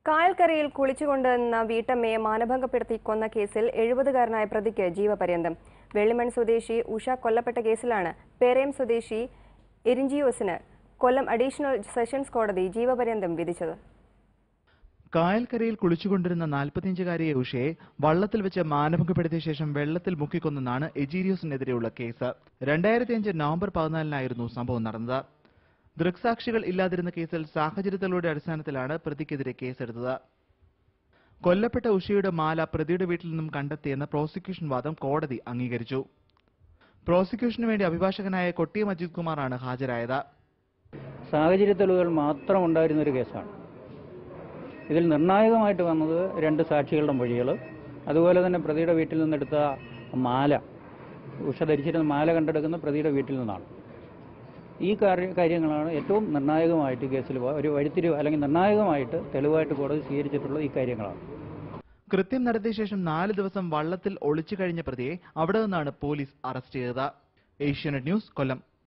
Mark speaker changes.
Speaker 1: കായൽക്കരയിൽ കുളിച്ചുകൊണ്ടുവന്ന വീട്ടമ്മയെ മാനഭംഗപ്പെടുത്തി കൊന്ന കേസിൽ എഴുപതുകാരനായ പ്രതിക്ക് ജീവപര്യന്തം വെള്ളിമൺ സ്വദേശി ഉഷ കൊല്ലപ്പെട്ട കേസിലാണ് പേരയം സ്വദേശി എരിഞ്ചിയോസിന് കൊല്ലം അഡീഷണൽ സെഷൻസ് കോടതി ജീവപര്യന്തം വിധിച്ചത്
Speaker 2: കായൽക്കരയിൽ കുളിച്ചുകൊണ്ടിരുന്ന നാൽപ്പത്തിയഞ്ചുകാരിയെ ഉഷയെ വള്ളത്തിൽ വെച്ച് മാനഭംഗപ്പെടുത്തിയ ശേഷം വെള്ളത്തിൽ മുക്കിക്കൊന്നാണ് എജീരിയോസിനെതിരെയുള്ള കേസ് രണ്ടായിരത്തിയഞ്ച് നവംബർ പതിനാലിനായിരുന്നു സംഭവം നടന്നത് ദൃക്സാക്ഷികൾ ഇല്ലാതിരുന്ന കേസിൽ സാഹചര്യങ്ങളുടെ അടിസ്ഥാനത്തിലാണ് പ്രതിക്കെതിരെ കേസെടുത്തത് കൊല്ലപ്പെട്ട ഉഷയുടെ മാല പ്രതിയുടെ വീട്ടിൽ നിന്നും കണ്ടെത്തിയെന്ന പ്രോസിക്യൂഷൻ വാദം കോടതി അംഗീകരിച്ചു പ്രോസിക്യൂഷനു വേണ്ടി അഭിഭാഷകനായ കൊട്ടിയം അജിത് കുമാറാണ് ഹാജരായത്
Speaker 3: സാഹചര്യ തെളിവുകൾ മാത്രം ഉണ്ടായിരുന്ന ഒരു കേസാണ് ഇതിൽ നിർണായകമായിട്ട് വന്നത് രണ്ട് സാക്ഷികളുടെ മൊഴികൾ അതുപോലെ തന്നെ പ്രതിയുടെ വീട്ടിൽ നിന്നെടുത്ത മാല ഉഷ ധരിച്ചിരുന്ന മാല കണ്ടെടുക്കുന്ന പ്രതിയുടെ വീട്ടിൽ നിന്നാണ് ഈ കാര്യ കാര്യങ്ങളാണ് ഏറ്റവും നിർണായകമായിട്ട് ഈ കേസിൽ വ- ഒരു വഴിത്തിരിവ് അല്ലെങ്കിൽ നിർണായകമായിട്ട് തെളിവായിട്ട് കോടതി സ്വീകരിച്ചിട്ടുള്ളത് ഈ കാര്യങ്ങളാണ്
Speaker 2: കൃത്യം നടത്തിയ ശേഷം നാല് ദിവസം വള്ളത്തിൽ ഒളിച്ചു കഴിഞ്ഞ പ്രതിയെ അവിടെ നിന്നാണ് പോലീസ് അറസ്റ്റ് ചെയ്തത് ഏഷ്യാനെറ്റ് ന്യൂസ് കൊല്ലം